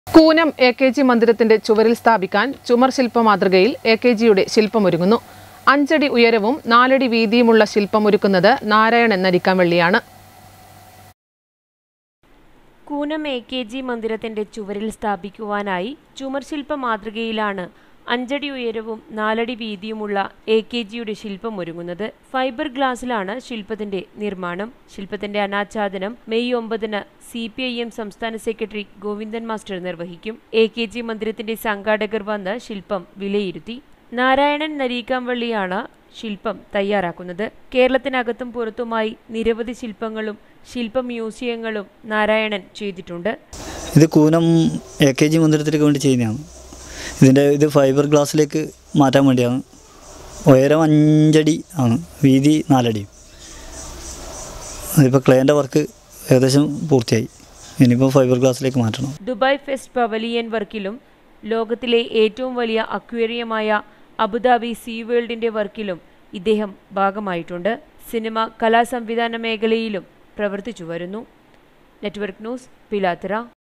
കൂനം A K G മന്ദിരത്തിന്റെ ചുവരിൽ സ്ഥാപിക്കാൻ ചുമർ ശില്പ മാതൃകയിൽ എ കെ ജിയുടെ ശില്പമൊരുങ്ങുന്നു അഞ്ചടി ഉയരവും നാലടി വീതിയുമുള്ള ശില്പമൊരുക്കുന്നത് നാരായണൻ നരിക്കാംവള്ളിയാണ് കൂനം എ കെ ജി മന്ദിരത്തിന്റെ ചുവരിൽ സ്ഥാപിക്കുവാനായി ചുമർ ശില്പ മാതൃകയിലാണ് അഞ്ചടി ഉയരവും നാലടി വീതിയുമുള്ള എ കെ ജിയുടെ ശില്പം ഒരുങ്ങുന്നത് ഫൈബർ ഗ്ലാസിലാണ് ശില്പത്തിന്റെ നിർമ്മാണം ശില്പത്തിന്റെ അനാച്ഛാദനം മെയ് ഒമ്പതിന് സി പി ഐ എം സംസ്ഥാന സെക്രട്ടറി ഗോവിന്ദൻ മാസ്റ്റർ നിർവഹിക്കും എ കെ ജി മന്ദിരത്തിന്റെ സംഘാടകർ വന്ന് ശില്പം വിലയിരുത്തി നാരായണൻ നരീക്കാംവള്ളിയാണ് ശില്പം തയ്യാറാക്കുന്നത് കേരളത്തിനകത്തും പുറത്തുമായി നിരവധി ശില്പങ്ങളും ശില്പ മ്യൂസിയങ്ങളും നാരായണൻ ചെയ്തിട്ടുണ്ട് ഇത് കൂനം എ കെ ജി മന്ദിരത്തിലേക്ക് വേണ്ടി ചെയ്യുന്നതാണ് ഇതിൻ്റെ ഇത് ഫൈബർ ഗ്ലാസ്സിലേക്ക് മാറ്റാൻ വേണ്ടിയാണ് ഉയരം അഞ്ചടി ആണ് വീതി നാലടി അതിപ്പോൾ ക്ലേൻ്റെ വർക്ക് ഏകദേശം പൂർത്തിയായി ഇനിയിപ്പോൾ ഫൈബർ ഗ്ലാസ്സിലേക്ക് മാറ്റണം ദുബായ് ഫെസ്റ്റ് പവലിയൻ വർക്കിലും ലോകത്തിലെ ഏറ്റവും വലിയ അക്വേറിയമായ അബുദാബി സീ വേൾഡിന്റെ വർക്കിലും ഇദ്ദേഹം ഭാഗമായിട്ടുണ്ട് സിനിമ കലാസംവിധാന മേഖലയിലും പ്രവർത്തിച്ചു വരുന്നു നെറ്റ്വർക്ക് ന്യൂസ് പിലാത്തറ